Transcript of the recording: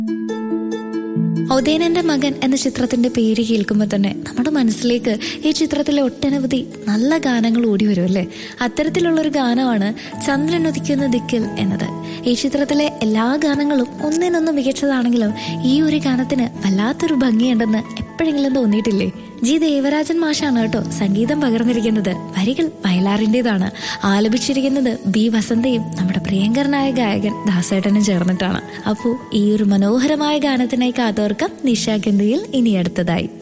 ഒതേനന്റെ മകൻ എന്ന ചിത്രത്തിന്റെ പേര് കേൾക്കുമ്പോൾ തന്നെ നമ്മുടെ മനസ്സിലേക്ക് ഈ ചിത്രത്തിലെ ഒട്ടനവധി നല്ല ഗാനങ്ങൾ ഓടി വരും അല്ലേ അത്തരത്തിലുള്ള ഒരു ഗാനമാണ് ചന്ദ്രൻ ഉദിക്കുന്ന ദിക്കിൽ എന്നത് ഈ ചിത്രത്തിലെ എല്ലാ ഗാനങ്ങളും ഒന്നിനൊന്ന് മികച്ചതാണെങ്കിലും ഈ ഒരു ഗാനത്തിന് വല്ലാത്തൊരു ഭംഗിയുണ്ടെന്ന് എപ്പോഴെങ്കിലും തോന്നിയിട്ടില്ലേ ജി ദേവരാജൻ മാഷാണ് കേട്ടോ സംഗീതം പകർന്നിരിക്കുന്നത് വരികൾ വയലാറിൻ്റെതാണ് ആലപിച്ചിരിക്കുന്നത് ബി വസന്തയും നമ്മുടെ പ്രിയങ്കരനായ ഗായകൻ ദാസേട്ടനും ചേർന്നിട്ടാണ് അപ്പോൾ ഈ ഒരു മനോഹരമായ ഗാനത്തിനായി കാതോർക്കാം നിശാഗന്ധിയിൽ ഇനി അടുത്തതായി